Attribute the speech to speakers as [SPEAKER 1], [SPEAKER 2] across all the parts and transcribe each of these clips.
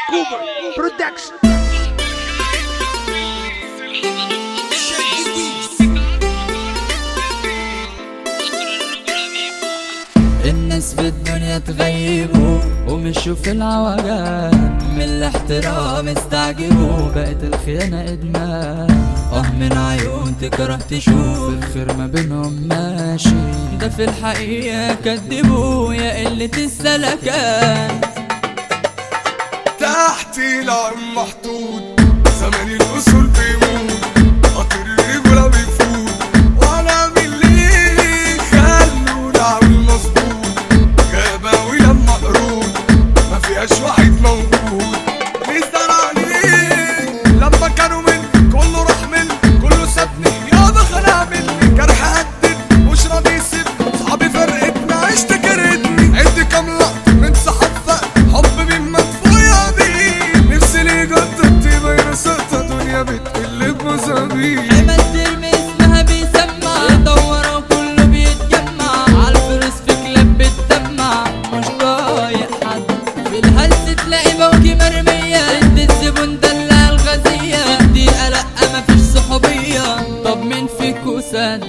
[SPEAKER 1] كوبر برودكشن
[SPEAKER 2] الناس في الدنيا تغيبوا ومشوا في العوجان من الاحترام استعجبوا بقت الخيانة إدمان اه من عيون تكره تشوف الخير ما بينهم ماشي ده في الحقيقة كدبوا يا قلة السلكان
[SPEAKER 3] تحت العين محطوط زمان الاصول بيموت قطر الرجوله بيفوت وانا من اللي خلوا العويل مظبوط جاباوي لما قرود ما فيهاش واحد موجود مستر عليك لما كانوا من كله راح من كله سابني يابا خلع مني جرح قدد مش راضي يسيبني صحابي فرقتنا عشت كرهتني عد كام لقطة من صحاب فقر حب مين مدفوع يا بيه نفسي ليه جدد تبقى سقطة دنيا بتقلب مزابيب
[SPEAKER 2] عمل ترمي اسمها بيسمع يدور وكله بيتجمع عالفلوس في كلاب بتدمع مش طايق حد في الهلس تلاقي بوكي مرمية انت الزبون دلع الغزية دي قلق مفيش صحوبية طب مين فيكو سد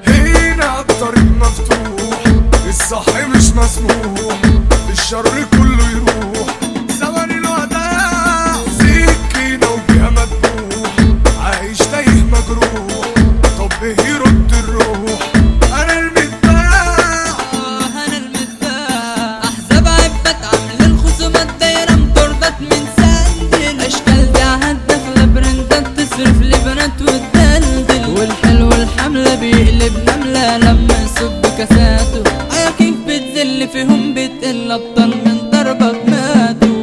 [SPEAKER 3] هنا الطريق مفتوح الصح مش مسموح الشر كله يروح زمن الوداع سكينة وبيها مذبوح عايش تايه مجروح طب ايه يرد الروح انا المتباع
[SPEAKER 2] آه انا المداح احزاب عبت عامل الخصومات دايرة مطردات من سندل اشكال دعهات داخلة برندات تصرف لبنات وتدلدل والحلو الحملة بيقلب نملة لما يصب كاساته ايا كيف بتذل فيهم بتقل ابطال من ضربك ماتوا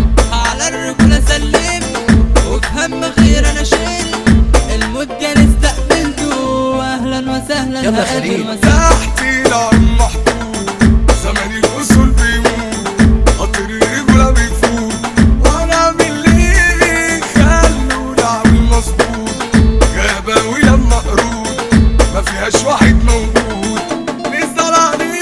[SPEAKER 2] على الرجولة سلم وفي هم خير انا شيل الموت كان استقبلته اهلا وسهلا
[SPEAKER 1] يلا
[SPEAKER 2] هقابل
[SPEAKER 1] خليل.
[SPEAKER 2] وسهلا
[SPEAKER 3] تحت العين محطوط زمان الاصول بيموت قطر الرجوله بيفوت وانا من اللي خلوا العويل مظبوط جاباوي لما قرود ما فيهاش واحد موجود نزل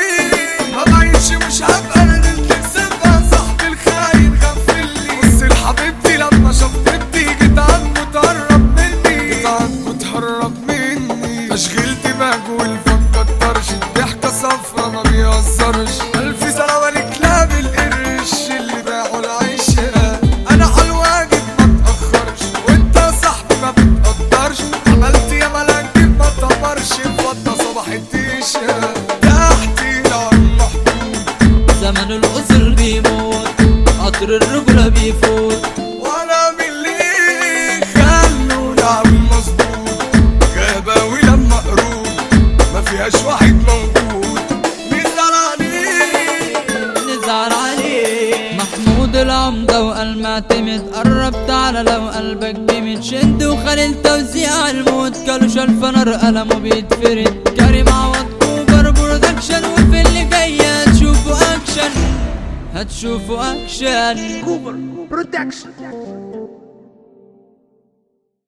[SPEAKER 3] عليه ما بعيش مش هبقى انا نزلت سبقى صاحبي الخاين غفلني بص لحبيبتي لما شفتني جيت عنه تهرب مني جيت عنه تهرب مني تشغيل دماغ والفن كترش الضحكة صفرا ما بيهزرش ألف سلامة لكلاب القرش اللي باعوا العيشة أنا على الواجب ما تأخرش وأنت يا صاحبي ما بتقدرش عملت يا ملاك ما تمرش الفضة صباح التيشة تحت العين محطوط
[SPEAKER 2] زمن الأسر بيموت قطر الرجولة بيفوت
[SPEAKER 3] وانا من اللي خلوا العويل مظبوط جاباوي لما قرود ما فيهاش واحد موجود نزل عليه
[SPEAKER 2] نزعل عليه محمود العمدة وقال معتمد قرب تعالى لو قلبك جامد شد وخليل توزيع الموت كلوش الفنر قلمه بيتفرد كريم عوض كوبر برودكشن وفي اللي جاي هتشوفوا اكشن هتشوفوا اكشن
[SPEAKER 1] كوبر برودكشن